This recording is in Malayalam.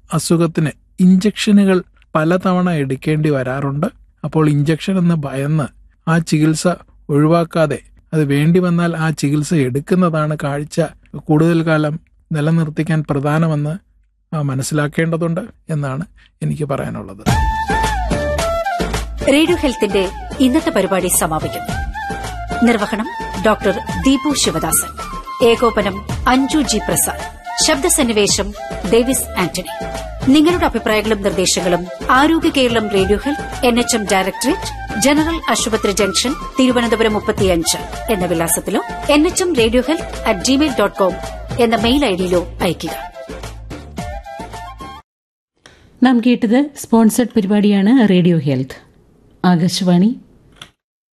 അസുഖത്തിന് ഇഞ്ചക്ഷനുകൾ പലതവണ എടുക്കേണ്ടി വരാറുണ്ട് അപ്പോൾ ഇഞ്ചക്ഷൻ എന്ന് ഭയന്ന് ആ ചികിത്സ ഒഴിവാക്കാതെ അത് വേണ്ടി വന്നാൽ ആ ചികിത്സ എടുക്കുന്നതാണ് കാഴ്ച കൂടുതൽ കാലം നിലനിർത്തിക്കാൻ പ്രധാനമെന്ന് ആ, മനസ്സിലാക്കേണ്ടതുണ്ട് എന്നാണ് എനിക്ക് പറയാനുള്ളത് റേഡിയോ ഹെൽത്തിന്റെ ഇന്നത്തെ പരിപാടി സമാപിക്കുന്നു നിർവഹണം ഡോക്ടർ ദീപു ശിവദാസൻ ഏകോപനം അഞ്ജു ജി പ്രസാദ് ശബ്ദസന്നിവേശം ഡേവിസ് ആന്റണി നിങ്ങളുടെ അഭിപ്രായങ്ങളും നിർദ്ദേശങ്ങളും Arogya Keralam radio health N H M directorate general ആശുപത്രി ജംഗ്ഷൻ തിരുവനന്തപുരം മുപ്പത്തിയഞ്ച് എന്ന വിലാസത്തിലോ N H M radio health at Gmail dot com എന്ന മെയിൽ ഐഡിയിലോ അയയ്ക്കുക നാം കേട്ടത് സ്പോൺസർഡ് പരിപാടിയാണ് റേഡിയോ ഹെൽത്ത് ആകാശവാണി